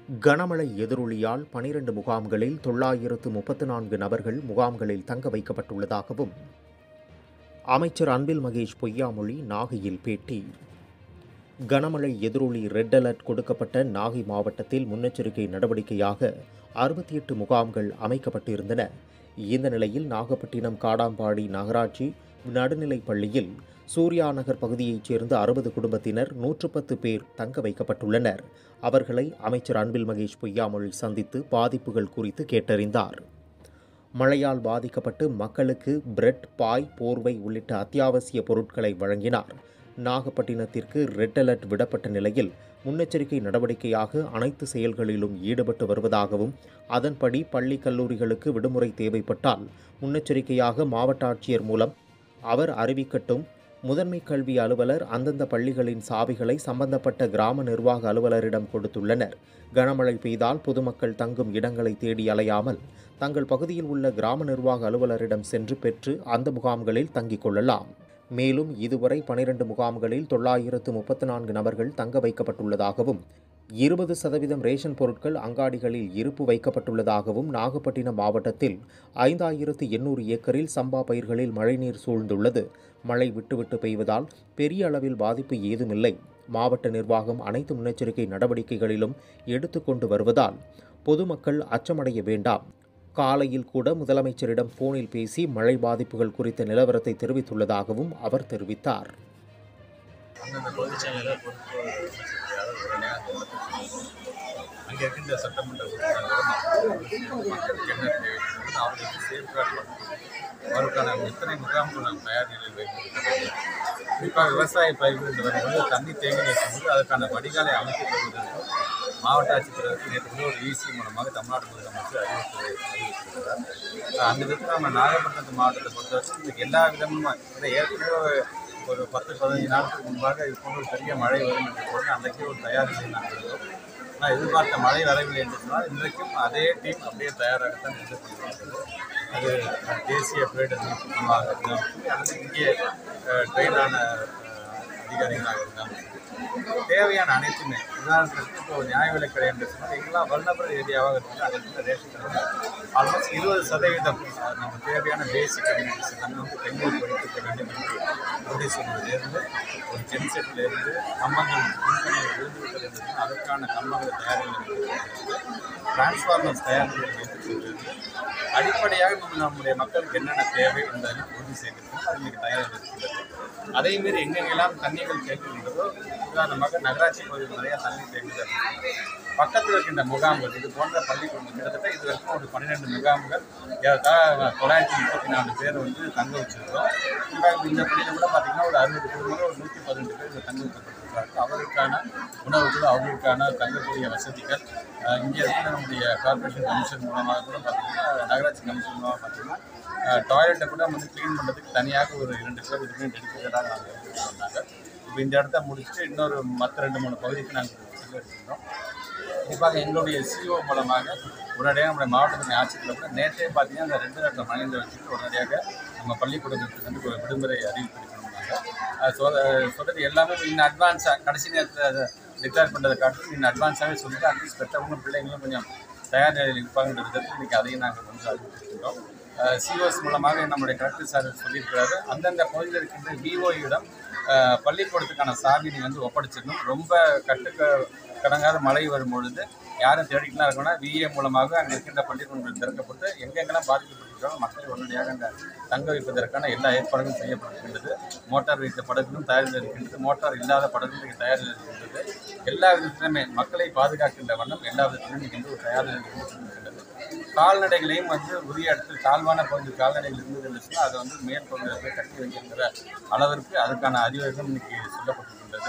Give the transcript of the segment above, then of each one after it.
கனமழை எதிரொலியால் பனிரெண்டு முகாம்களில் தொள்ளாயிரத்து முப்பத்து நான்கு நபர்கள் முகாம்களில் தங்க வைக்கப்பட்டுள்ளதாகவும் அமைச்சர் அன்பில் மகேஷ் பொய்யாமொழி நாகையில் பேட்டி கனமழை எதிரொலி ரெட் அலர்ட் கொடுக்கப்பட்ட நாகை மாவட்டத்தில் முன்னெச்சரிக்கை நடவடிக்கையாக அறுபத்தி எட்டு முகாம்கள் அமைக்கப்பட்டிருந்தன இந்த நிலையில் நாகப்பட்டினம் காடாம்பாடி நகராட்சி நடுநிலைப் பள்ளியில் சூர்யா நகர் பகுதியைச் சேர்ந்த அறுபது குடும்பத்தினர் நூற்று பத்து பேர் தங்க வைக்கப்பட்டுள்ளனர் அவர்களை அமைச்சர் அன்பில் மகேஷ் பொய்யாமொழி சந்தித்து பாதிப்புகள் குறித்து கேட்டறிந்தார் மழையால் பாதிக்கப்பட்டு மக்களுக்கு பிரெட் பாய் போர்வை உள்ளிட்ட அத்தியாவசிய பொருட்களை வழங்கினார் நாகப்பட்டினத்திற்கு ரெட் அலர்ட் விடப்பட்ட நிலையில் முன்னெச்சரிக்கை நடவடிக்கையாக அனைத்து செயல்களிலும் ஈடுபட்டு வருவதாகவும் அதன்படி பள்ளி கல்லூரிகளுக்கு விடுமுறை தேவைப்பட்டால் முன்னெச்சரிக்கையாக மாவட்ட ஆட்சியர் மூலம் அவர் அறிவிக்கட்டும் முதன்மை கல்வி அலுவலர் அந்தந்த பள்ளிகளின் சாவிகளை சம்பந்தப்பட்ட கிராம நிர்வாக அலுவலரிடம் கொடுத்துள்ளனர் கனமழை பெய்தால் பொதுமக்கள் தங்கும் இடங்களை தேடி அலையாமல் தங்கள் பகுதியில் உள்ள கிராம நிர்வாக அலுவலரிடம் சென்று பெற்று அந்த முகாம்களில் தங்கிக் கொள்ளலாம் மேலும் இதுவரை பனிரெண்டு முகாம்களில் தொள்ளாயிரத்து முப்பத்து நான்கு நபர்கள் தங்க வைக்கப்பட்டுள்ளதாகவும் இருபது சதவீதம் ரேஷன் பொருட்கள் அங்காடிகளில் இருப்பு வைக்கப்பட்டுள்ளதாகவும் நாகப்பட்டினம் மாவட்டத்தில் ஐந்தாயிரத்து எண்ணூறு ஏக்கரில் சம்பா பயிர்களில் மழைநீர் சூழ்ந்துள்ளது மழை விட்டுவிட்டு பெய்வதால் பெரிய அளவில் பாதிப்பு ஏதுமில்லை மாவட்ட நிர்வாகம் அனைத்து முன்னெச்சரிக்கை நடவடிக்கைகளிலும் எடுத்துக்கொண்டு வருவதால் பொதுமக்கள் அச்சமடைய வேண்டாம் காலையில் கூட முதலமைச்சரிடம் போனில் பேசி மழை பாதிப்புகள் குறித்த நிலவரத்தை தெரிவித்துள்ளதாகவும் அவர் தெரிவித்தார் அந்தந்த பகுதி செயலர் பொறுப்பு அமைச்சர் உடனடியாக அங்கே இருக்கின்ற சட்டமன்ற உறுப்பினர்களும் மக்களுக்கு என்ன தேவை என்பது அவர்களுக்கு சேஃப்கார்ட் அவருக்கான எத்தனை முகாம்கள் நாம் தயார் நிலையில் வைத்திருக்கிறோம் குறிப்பாக விவசாய பயிர்கள் என்று வரும்போது தண்ணி தேங்கி நிற்கும்போது அதற்கான வடிகாலை அமைத்துக் கொள்வதற்கு மாவட்ட ஆட்சித்தலைவருக்கு நேற்று கூட ஒரு ஈசி மூலமாக தமிழ்நாடு முதலமைச்சர் அறிவித்து அறிவித்திருக்கிறார் அந்த விதத்தில் நம்ம நாகப்பட்டினம் மாவட்டத்தை பொறுத்தவரைக்கும் இன்னைக்கு எல்லா விதமும் இந்த ஏற்கனவே ஒரு பத்து பதினஞ்சு நாட்களுக்கு முன்பாக இது போன்ற ஒரு பெரிய மழை வரும் என்று போது அன்றைக்கே ஒரு தயார் நிலையில் நாங்கள் இருந்தோம் ஆனால் எதிர்பார்த்த மழை வரவில்லை என்று சொன்னால் இன்றைக்கும் அதே டீம் அப்படியே தயாராகத்தான் இருந்து கொண்டிருக்கிறது அது அஹ், தேசிய பேரிடர் மீட்பு குழுவாக இருந்தாலும் சரி அல்லது இங்கே ட்ரெயினான அதிகாரிகளாக இருந்தாலும் சரி தேவையான அனைத்துமே உதாரணத்துக்கு இப்போ நியாய விலை கடை என்று சொன்னால் எங்கெல்லாம் வல்னபுர ஏரியாவாக இருக்குது அங்கே இருக்கிற ரேஷன் கடை ஆல்மோஸ்ட் இருபது சதவீதம் அஹ், நம்ம தேவையான பேசிக் கம்யூனிட்டிஸ் நம்ம வந்து பெண்கள் படிக்க வேண்டும் என்று உறுதி செய்வதிலிருந்து ஒரு ஜென்செட்டிலிருந்து கம்பங்கள் மின்கம்பங்கள் விழுந்துவிட்டது என்று சொன்னால் அதற்கான கம்பங்கள் தயாரில் டிரான்ஸ்ஃபார்மர்ஸ் தயாரில் வைத்துக்கொண்டிருந்து அடிப்படையாக நம்ம நம்முடைய மக்களுக்கு என்னென்ன தேவை என்பதை உறுதி செய்திருக்கோம் அது இன்னைக்கு தயாராக இருக்கின்றது அதே மாரி எங்கெங்கெல்லாம் தண்ணிகள் தேங்குகின்றதோ உதாரணமாக நகராட்சி பகுதியில் நிறைய தண்ணி தேங்குது பக்கத்தில் இருக்கின்ற முகாம்கள் இது போன்ற பள்ளிக்கூடம் கிட்டத்தட்ட இது வரைக்கும் ஒரு பன்னிரெண்டு முகாம்கள் ஏறத்தாழ தொள்ளாயிரத்தி முப்பத்தி நாலு பேர் வந்து தங்க வச்சிருக்கோம் இந்த இந்த பள்ளியில் கூட பார்த்தீங்கன்னா ஒரு அறுபது குடும்பங்கள் ஒரு நூற்றி பதினெட்டு பேர் இங்க தங்க வைக்கப்பட்டிருக்கிறார்கள் அவருக்கான உணவுகள் அவர்களுக்கான தங்கக்கூடிய வசதிகள் அஹ், இங்கே இருக்கிற நம்முடைய கார்ப்பரேஷன் கமிஷன் மூலமாக கூட பார்த்தீங்கன்னா நகராட்சி கமிஷன் மூலமாக பார்த்தீங்கன்னா டாய்லெட்டை கூட வந்து க்ளீன் பண்ணுறதுக்கு தனியாக ஒரு இரண்டு பேர் இதுக்கு டெடிக்கேட்டடாக நாங்கள் சொன்னாங்க இப்போ இந்த இடத்த முடிச்சுட்டு இன்னொரு மற்ற ரெண்டு மூணு பகுதிக்கு நாங்கள் செல்ல இருக்கின்றோம் குறிப்பாக எங்களுடைய சிஓ மூலமாக உடனடியாக நம்முடைய மாவட்டத்தின் ஆட்சியத்தில் கூட நேற்றே பார்த்தீங்கன்னா அந்த ரெண்டு நாட்டில் மணிந்த வச்சுட்டு உடனடியாக நம்ம பள்ளிக்கூடத்துக்கு வந்து ஒரு விடுமுறை அறிவித்திருக்கணும்னாங்க சொல்கிறது எல்லாமே இன்னும் அட்வான்ஸாக கடைசி நேரத்தில் அதை டிக்ளேர் பண்ணுறதை காட்டிலும் இன்னும் அட்வான்ஸாகவே சொல்லிட்டு அட்லீஸ்ட் பெற்றவங்களும் பிள்ளைங்களும் கொஞ்சம் தயார் நிலையில் இருப்பாங்கன்ற விதத்தில் இன்றைக்கி அதையும் நாங்கள் வந்து அறிவித்திருக்கிறோம் சிஓஎஸ் மூலமாக நம்முடைய கலெக்டர் சார் சொல்லியிருக்கிறாரு அந்தந்த பகுதியில் இருக்கின்ற விஓயிடம் பள்ளிக்கூடத்துக்கான சாவி நீங்கள் வந்து ஒப்படைச்சிடணும் ரொம்ப கட்டுக்க கடங்காத மழை வரும் பொழுது யாரும் தேடிக்கலாம் இருக்கணும்னா விஏ மூலமாக அங்கே இருக்கின்ற பள்ளிக்கூடங்கள் திறக்கப்பட்டு எங்கெங்கெல்லாம் பாதிக்கப்பட்டிருக்கிறோம் மக்களை உடனடியாக அங்கே தங்க வைப்பதற்கான எல்லா ஏற்பாடுகளும் செய்யப்பட்டிருக்கின்றது மோட்டார் வைத்த படகுகளும் தயாரில் இருக்கின்றது மோட்டார் இல்லாத படகுகளும் தயாரில் இருக்கின்றது எல்லா விதத்திலுமே மக்களை பாதுகாக்கின்ற வண்ணம் எல்லா விதத்திலும் இங்கே வந்து ஒரு தயார் நிலையில் இருக்கின்றது கால்நடைகளையும் வந்து உரிய இடத்தில் தாழ்வான பகுதி கால்நடைகள் இருந்தது என்று சொன்னால் அதை வந்து மேல் பகுதியில் போய் கட்டி வைக்கின்ற அளவிற்கு அதுக்கான அறிவுரைகளும் இன்னைக்கு சொல்லப்பட்டிருக்கின்றது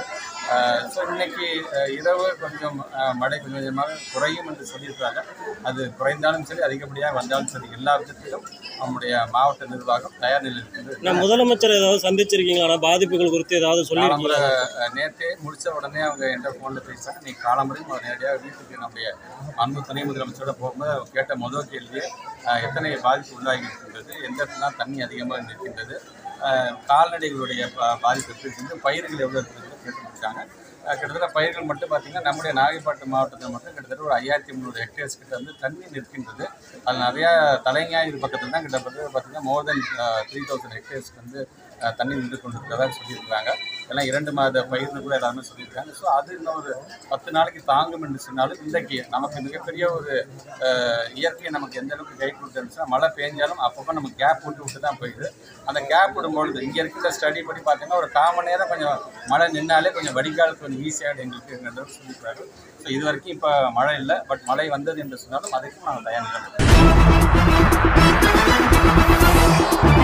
ஸோ இன்னைக்கு அஹ், இரவு கொஞ்சம் அஹ், மழை கொஞ்சம் கொஞ்சமாக குறையும் என்று சொல்லியிருக்காங்க அது குறைந்தாலும் சரி அதிகப்படியாக வந்தாலும் சரி எல்லா விதத்திலும் நம்முடைய மாவட்ட நிர்வாகம் தயார் நிலையில் இருக்கின்றது நான் முதலமைச்சர் ஏதாவது சந்திச்சிருக்கீங்களா பாதிப்புகள் குறித்து ஏதாவது காலம்புரை சொல்லியிருக்கீங்களா அஹ், நேற்றே முடிச்ச உடனே அவங்க என்ற ஃபோனில் பேசிட்டாங்க நீ காலம்பரையும் அவர் நேரடியாக வீட்டுக்கு நம்முடைய அன்பு துணை முதலமைச்சரோட போகும்போது அவர் கேட்ட முதல் கேள்வியே அஹ், எத்தனை பாதிப்பு உள்ளாகி இருக்கின்றது எந்த இடத்துலாம் தண்ணி அதிகமாக இருக்கின்றது அஹ், கால்நடைகளுடைய பா- பாதிப்பு எப்படி இருக்குது பயிர்கள் எவ்வளோ இருக்குது கேட்டு முடிச்சாங்க அஹ் கிட்டத்தட்ட பயிர்கள் மட்டும் பார்த்தீங்கன்னா நம்முடைய நாகைப்பட்டினம் மாவட்டத்தில் மட்டும் கிட்டத்தட்ட ஒரு ஐயாயிரத்தி முந்நூறு ஹெக்டேர்ஸ் கிட்ட வந்து தண்ணி நிற்கின்றது அது நிறையா தலைஞாயிறு பக்கத்தில் தான் கிட்டத்தட்ட பார்த்தீங்கன்னா மோர் தென் த்ரீ தௌசண்ட் ஹெக்டேர்ஸ்க்கு வந்து அஹ், தண்ணி நின்று கொண்டிருக்கிறதா சொல்லியிருக்காங்க எல்லாம் இரண்டு மாத பயிர்னு கூட எல்லாருமே சொல்லியிருக்காங்க ஸோ அது இன்னும் ஒரு பத்து நாளைக்கு தாங்கும் என்று சொன்னாலும் இன்றைக்கு நமக்கு மிகப்பெரிய ஒரு அஹ், இயற்கை நமக்கு எந்த அளவுக்கு கை கொடுத்துருந்துச்சுன்னா மழை பெஞ்சாலும் அப்பப்போ நமக்கு கேப் விட்டு விட்டு தான் போயிடுது அந்த கேப் விடும்பொழுது இங்கே இருக்கிற ஸ்டடி படி பார்த்தீங்கன்னா ஒரு கால் மணி நேரம் கொஞ்சம் மழை நின்னாலே கொஞ்சம் வடிகால் கொஞ்சம் ஈஸியாக எங்களுக்கு என்ற சொல்லியிருக்காரு ஸோ இது வரைக்கும் இப்போ மழை இல்லை பட் மழை வந்தது என்று சொன்னாலும் அதுக்கும் நாங்கள் தயார் இல்லை